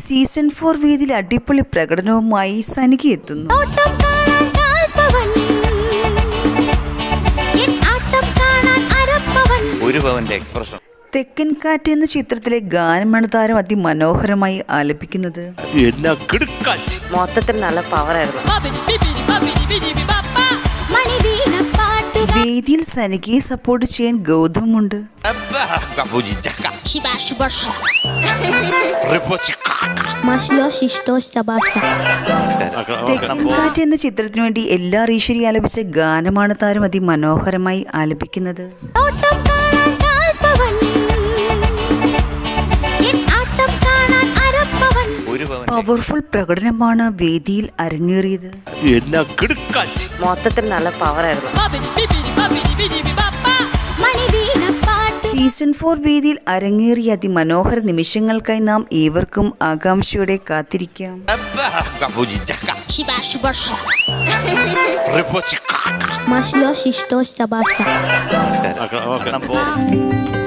Season four വേദിയിൽ അടിപൊളി പ്രകടനവുമായി സനിക എത്തുന്നു ഓട്ടം കാണാൻ കാൽപ്പവൻ എൻ ആട്ടം കാണാൻ അരപ്പവൻ ഒരു പവന്റെ എക്സ്പ്രഷൻ തെക്കൻ കാറ്റ് എന്ന ചിത്രത്തിലെ ഗാനമാണ് താരം അതിമനോഹരമായി ആലപിക്കുന്നത് എന്നാ കിടുക്കാച്ചി മൊത്തത്തിൽ നല്ല പവറായിരുന്നു മണിവീണ പാട്ടുകൾ വേദിയിൽ സനികയെ സപ്പോർട്ട് ചെയ്യാൻ ഗൗതമുണ്ട് Maślo Sistos Tabasta. തെക്കൻ കാറ്റ് എന്ന ചിത്രത്തിനു വേണ്ടി എല്ലാ ഈശ്വരി ആലപിച്ച ഗാനമാണ് താരം അതിമനോഹരമായി ആലപിക്കുന്നത് ഓട്ടം കാണാൻ കാൽപ്പവൻ എൻ ആട്ടം കാണാൻ അരപ്പവൻ ഒരു പവൻ പവർഫുൾ പ്രകടനമാണ് വേദിയിൽ അരങ്ങേറിയത് എന്നാ കിടുക്കാച്ചി മൊത്തത്തിൽ നല്ല പവറായിരുന്നു മണിവീണ പാട്ട് സീസൺ ഫോർ വേദിയിൽ അരങ്ങേറിയ അതിമനോഹര നിമിഷങ്ങൾക്കായി നാം ഏവർക്കും ആകാംക്ഷയോടെ കാത്തിരിക്കാം Maślo Sistos Tabasta. നമസ്കാരം